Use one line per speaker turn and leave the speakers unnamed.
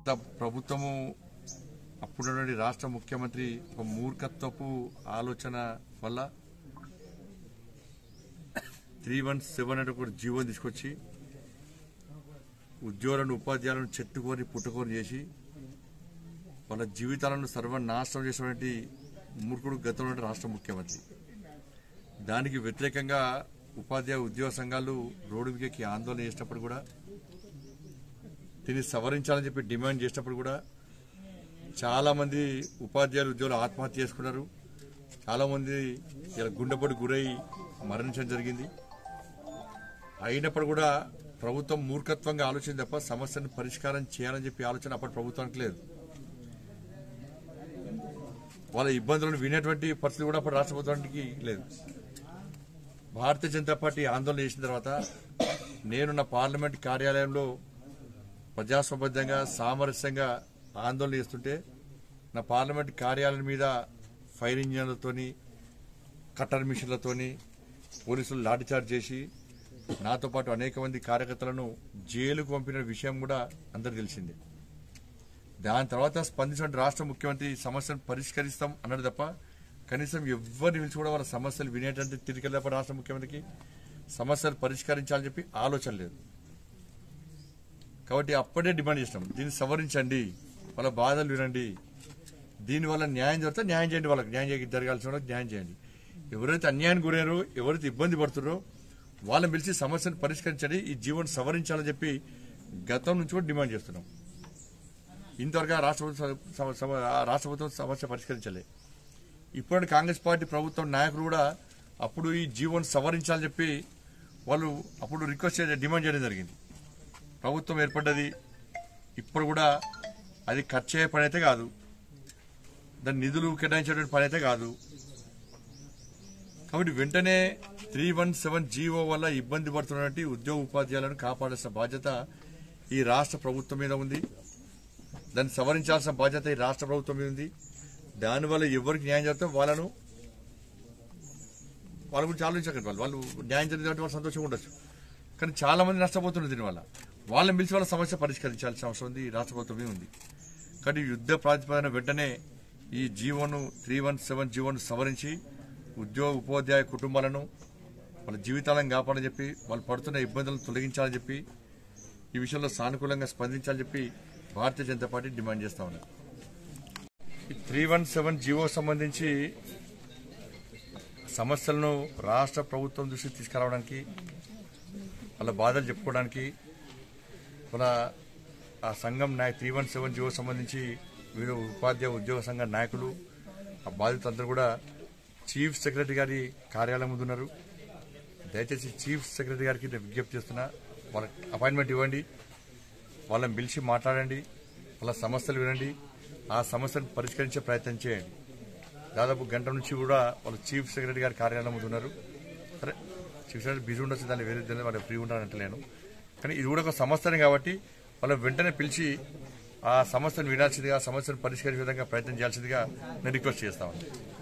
గత ప్రభుత్వము అప్పుడున్నటువంటి రాష్ట్ర ముఖ్యమంత్రి ఒక మూర్ఖత్వపు ఆలోచన వల్ల త్రీ వన్ సెవెన్ అంటే ఒక జీవో తీసుకొచ్చి ఉద్యోగులను ఉపాధ్యాయులను చెట్టుకొని పుట్టుకొని చేసి వాళ్ళ జీవితాలను సర్వనాశనం చేసినటువంటి మూర్ఖుడు గతంలో ఉన్న రాష్ట్ర ముఖ్యమంత్రి దానికి వ్యతిరేకంగా ఉపాధ్యాయ ఉద్యోగ సంఘాలు రోడ్డు మీదకి ఆందోళన చేసినప్పుడు కూడా దీన్ని సవరించాలని చెప్పి డిమాండ్ చేసినప్పుడు కూడా చాలా మంది ఉపాధ్యాయులు ఉద్యోగులు ఆత్మహత్య చేసుకున్నారు చాలా మంది ఇలా గుండెపోటు గురై మరణించడం జరిగింది అయినప్పుడు కూడా ప్రభుత్వం మూర్ఖత్వంగా ఆలోచన తప్ప సమస్యను పరిష్కారం చేయాలని చెప్పి ఆలోచన అప్పటి ప్రభుత్వానికి లేదు వాళ్ళ ఇబ్బందులను వినేటువంటి పరిస్థితి కూడా అప్పుడు రాష్ట్ర ప్రభుత్వానికి లేదు భారతీయ జనతా పార్టీ ఆందోళన చేసిన తర్వాత నేను నా పార్లమెంట్ కార్యాలయంలో ప్రజాస్వామ్యంగా సామరస్యంగా ఆందోళన చేస్తుంటే నా పార్లమెంట్ కార్యాలయం మీద ఫైర్ ఇంజన్లతోని కట్టర్ మిషన్లతోని పోలీసులు లాఠీచార్జ్ చేసి నాతో పాటు అనేక మంది కార్యకర్తలను జైలుకు పంపిన విషయం కూడా అందరికి తెలిసిందే దాని తర్వాత స్పందించిన రాష్ట్ర ముఖ్యమంత్రి ఈ సమస్యను పరిష్కరిస్తాం అన్నాడు తప్ప కనీసం ఎవరిని పిలిచి కూడా వాళ్ళ సమస్యలు వినేటంటే తిరిగి తప్ప రాష్ట్ర ముఖ్యమంత్రికి సమస్యలు పరిష్కరించాలని చెప్పి ఆలోచన లేదు కాబట్టి అప్పుడే డిమాండ్ చేసినాం దీన్ని సవరించండి వాళ్ళ బాధలు వినండి దీనివల్ల న్యాయం జరిగితే న్యాయం చేయండి వాళ్ళకి న్యాయం చేయ- జరగాల్సిన వాళ్ళకి న్యాయం చేయండి ఎవరైతే అన్యాయానికి గురయ్యారో ఎవరైతే ఇబ్బంది పడుతున్నారో వాళ్ళని పిలిచి సమస్యను పరిష్కరించండి ఈ జీవన్ సవరించాలని చెప్పి గతం నుంచి కూడా డిమాండ్ చేస్తున్నాం ఇంతవరకు ఆ రాష్ట్ర ప్రభుత్వం సమ- సమ- ఆ రాష్ట్ర ప్రభుత్వం సమస్య పరిష్కరించలే ఇప్పుడు కాంగ్రెస్ పార్టీ ప్రభుత్వం నాయకులు కూడా అప్పుడు ఈ జీవన్ సవరించాలని చెప్పి వాళ్ళు అప్పుడు రిక్వెస్ట్ చేయ డిమాండ్ చేయడం జరిగింది ప్రభుత్వం ఏర్పడ్డది ఇప్పుడు కూడా అది ఖర్చు అయ్యే పని అయితే కాదు దాని నిధులు కేటాయించేటువంటి పని అయితే కాదు కాబట్టి వెంటనే త్రీ వన్ సెవెన్ జీవో వల్ల ఇబ్బంది పడుతున్నటువంటి ఉద్యోగ ఉపాధ్యాయులను కాపాడాల్సిన బాధ్యత ఈ రాష్ట్ర ప్రభుత్వం మీద ఉంది దాన్ని సవరించాల్సిన బాధ్యత ఈ రాష్ట్ర ప్రభుత్వం మీద ఉంది దానివల్ల ఎవరికి న్యాయం జరుగుతుందో వాళ్ళను వాళ్ళ గురించి ఆలోచించకండి వాళ్ళు వాళ్ళు న్యాయం జరిగిన వాళ్ళు సంతోషంగా ఉండొచ్చు కానీ చాలా మంది నష్టపోతున్నారు దీనివల్ల వాళ్ళని పిలిచి వాళ్ళ సమస్య పరిష్కరించాల్సిన అవసరం ఉంది ఈ రాష్ట్ర ప్రభుత్వం మీద ఉంది కానీ యుద్ధ ప్రాతిపదన వెంటనే ఈ జీవోను త్రీ వన్ సెవెన్ జీవోను సవరించి ఉద్యోగ ఉపాధ్యాయ కుటుంబాలను వాళ్ళ జీవితాలను కాపాడని చెప్పి వాళ్ళు పడుతున్న ఇబ్బందులను తొలగించాలని చెప్పి ఈ విషయంలో సానుకూలంగా స్పందించాలని చెప్పి భారతీయ జనతా పార్టీ డిమాండ్ చేస్తా ఉన్నారు త్రీ వన్ సెవెన్ జీవో సంబంధించి సమస్యలను రాష్ట్ర ప్రభుత్వం దృష్టికి తీసుకురావడానికి వాళ్ళ బాధలు చెప్పుకోవడానికి వాళ్ళ ఆ సంఘం నాయ త్రీ వన్ సెవెన్ జీవో సంబంధించి వీరు ఉపాధ్యాయ ఉద్యోగ సంఘ నాయకులు ఆ బాధితులందరూ కూడా చీఫ్ సెక్రటరీ గారి కార్యాలయం ముందు ఉన్నారు దయచేసి చీఫ్ సెక్రటరీ గారికి నేను విజ్ఞప్తి చేస్తున్నా వాళ్ళకి అపాయింట్మెంట్ ఇవ్వండి వాళ్ళని పిలిచి మాట్లాడండి వాళ్ళ సమస్యలు వినండి ఆ సమస్యను పరిష్కరించే ప్రయత్నం చేయండి దాదాపు గంట నుంచి కూడా వాళ్ళు చీఫ్ సెక్రటరీ గారి కార్యాలయం ముందు ఉన్నారు సరే చీఫ్ సెక్రటరీ బిజీ ఉండొచ్చు దాన్ని వేరే దాన్ని వాళ్ళు ఫ్రీ ఉంటారంటలేను కానీ ఇది కూడా ఒక సమస్యనే కాబట్టి వాళ్ళు వెంటనే పిలిచి ఆ సమస్యను వినాల్సిందిగా ఆ సమస్యను పరిష్కరించే విధంగా ప్రయత్నం చేయాల్సిందిగా నేను రిక్వెస్ట్ చేస్తా ఉన్నాను